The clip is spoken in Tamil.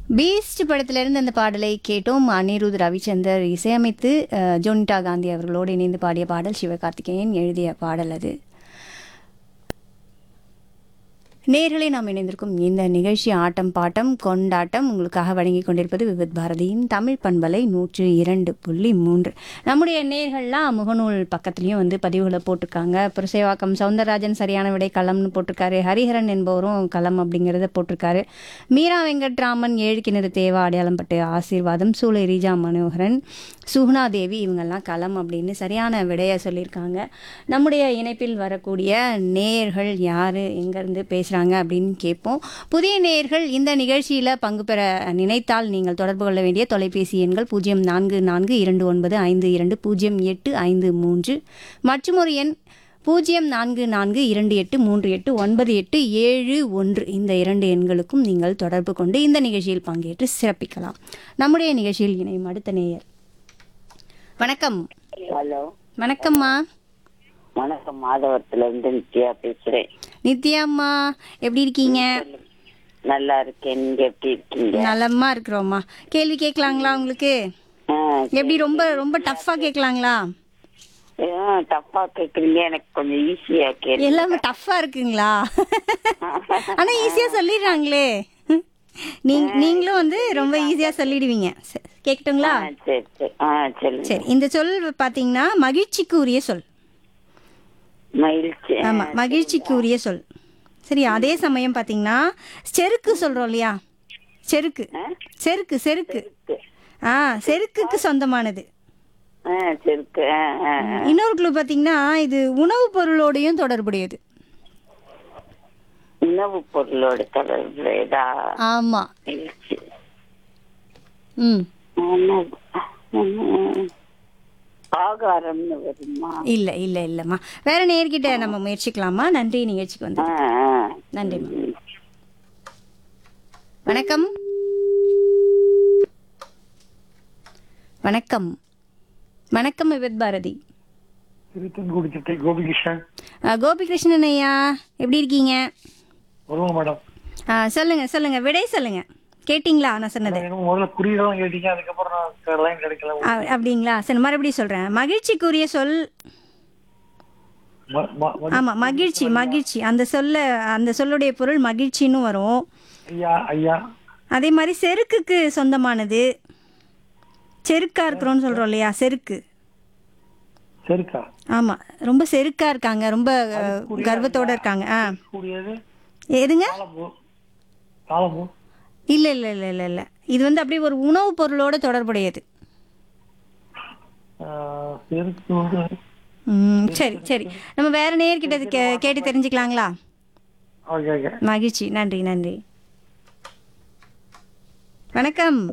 பீஸ்ட் படத்திலிருந்து அந்த பாடலை கேட்டோம் அனிருத் ரவிச்சந்தர் இசையமைத்து அஹ், ஜோனிட்டா காந்தி அவர்களோடு இணைந்து பாடிய பாடல் சிவகார்த்திகேயன் எழுதிய பாடல் அது நேர்களை நாம் இணைந்திருக்கும் இந்த நிகழ்ச்சி ஆட்டம் பாட்டம் கொண்டாட்டம் உங்களுக்காக வழங்கி கொண்டிருப்பது விவித் பாரதியின் தமிழ் பண்பலை நூற்று இரண்டு புள்ளி மூன்று நம்முடைய நேர்கள்லாம் முகநூல் பக்கத்துலேயும் வந்து பதிவுகளை போட்டிருக்காங்க புரசேவாக்கம் சவுந்தரராஜன் சரியான விடை களம்னு போட்டிருக்காரு ஹரிஹரன் என்பவரும் களம் அப்படிங்கிறத போட்டிருக்காரு மீரா வெங்கட்ராமன் ஏழு கிணறு தேவா அடையாளம்பட்டு ஆசீர்வாதம் சூளை ரீஜா மனோகரன் சுகுணா தேவி இவங்கெல்லாம் களம் அப்படின்னு சரியான விடையை சொல்லியிருக்காங்க நம்முடைய இணைப்பில் வரக்கூடிய நேயர்கள் யார் எங்கேருந்து பேசுகிறாங்க அப்படின்னு கேட்போம் புதிய நேயர்கள் இந்த நிகழ்ச்சியில் பங்கு பெற நினைத்தால் நீங்கள் தொடர்பு கொள்ள வேண்டிய தொலைபேசி எண்கள் பூஜ்ஜியம் நான்கு நான்கு இரண்டு ஒன்பது ஐந்து இரண்டு பூஜ்ஜியம் எட்டு ஐந்து மூன்று மற்றும் ஒரு எண் பூஜ்ஜியம் நான்கு நான்கு இரண்டு எட்டு மூன்று எட்டு ஒன்பது எட்டு ஏழு ஒன்று இந்த இரண்டு எண்களுக்கும் நீங்கள் தொடர்பு கொண்டு இந்த நிகழ்ச்சியில் பங்கேற்று சிறப்பிக்கலாம் நம்முடைய நிகழ்ச்சியில் இணையும் அடுத்த நேயர் வணக்கம் ஹலோ வணக்கம்மா வணக்கம் மாதவரத்துல இருந்து நித்யா பேசுறேன் நித்யாம்மா எப்படி இருக்கீங்க நல்லா இருக்கேன் நீங்க எப்படி இருக்கீங்க நலமா இருக்கிறோம்மா கேள்வி கேட்கலாங்களா உங்களுக்கு ஆ, எப்படி ரொம்ப ரொம்ப டஃப்பா கேட்கலாங்களா ஆ, தப்பா கேக்குறீங்க எனக்கு கொஞ்சம் ஈஸியா கேளு எல்லாமே டஃப்பா இருக்குங்களா ஆனா ஈஸியா சொல்லிடுறாங்களே நீங்க நீங்களும் வந்து ரொம்ப ஈஸியா சொல்லிடுவீங்க சரி, கேட்கட்டுங்களா ஆ, சரி சரி ஆ சொல்லுங்க சரி இந்த சொல் பாத்தீங்கன்னா மகிழ்ச்சிக்கு உரிய சொல் மகிழ்ச்சி ஆமா மகிழ்ச்சிக்கு உரிய சொல் சரி அதே சமயம் பாத்தீங்கன்னா செருக்கு சொல்றோம் இல்லையா செருக்கு செருக்கு செருக்கு ஆ செருக்குக்கு சொந்தமானது ஆ சரி ஆ ஆ ஆ. இன்னொரு குழு பாத்தீங்கன்னா இது உணவுப் பொருளோடையும் தொடர்புடையது உணவுப் பொருளோட தொடர்புடையதா ஆமா மகிழ்ச்சி ம் உணவு. ம். ஆகாரம்னு வருமா இல்ல இல்ல இல்லம்மா வேற நேர்கிட்ட நம்ம முயற்சிக்கலாமா நன்றி நிகழ்ச்சிக்கு வந்து ஆ ஆ நன்றிம்மா வணக்கம் வணக்கம் வணக்கம் விபத் பாரதி திருத்தன்குடி சிட்டை கோபிகிருஷ்ணன் அஹ், கோபிகிருஷ்ணன் ஐயா எப்படி இருக்கீங்க வருவோம் மேடம் அஹ், சொல்லுங்க சொல்லுங்க விடை சொல்லுங்க கேட்டிங்களா நான் சொன்னது எனக்கு முதல்ல குறியீடெல்லாம் கேட்டீங்க அதுக்கப்புறம் நான் லைன் கிடைக்கல அ- அப்படிங்களா சரி மறுபடியும் சொல்றேன் மகிழ்ச்சிக்குரிய சொல் ம- ம- ம- ஆமா மகிழ்ச்சி மகிழ்ச்சி அந்த சொல்ல அந்த சொல்லுடைய பொருள் மகிழ்ச்சின்னு வரும் ஐயா ஐயா அதே மாதிரி செருக்குக்கு சொந்தமானது செருக்கா இருக்கிறோம்னு சொல்றோம் இல்லையா செருக்கு சரிக்கா ஆமா ரொம்ப செருக்கா இருக்காங்க ரொம்ப அஹ், கர்வத்தோட இருக்காங்க ஆ கூடியது எதுங்க தாளம்பூ தாளம்பூ இல்ல இல்ல இல்ல இல்ல இல்ல இது வந்து அப்படியே ஒரு உணவுப் பொருளோட தொடர்புடையது ஆஹ், செருக்கு வந்து ம் சரி சரி நம்ம வேற நேர்கிட்ட இது கே கேட்டு தெரிஞ்சுக்கலாங்களா ஓகே ஓகே மகிழ்ச்சி நன்றி நன்றி வணக்கம்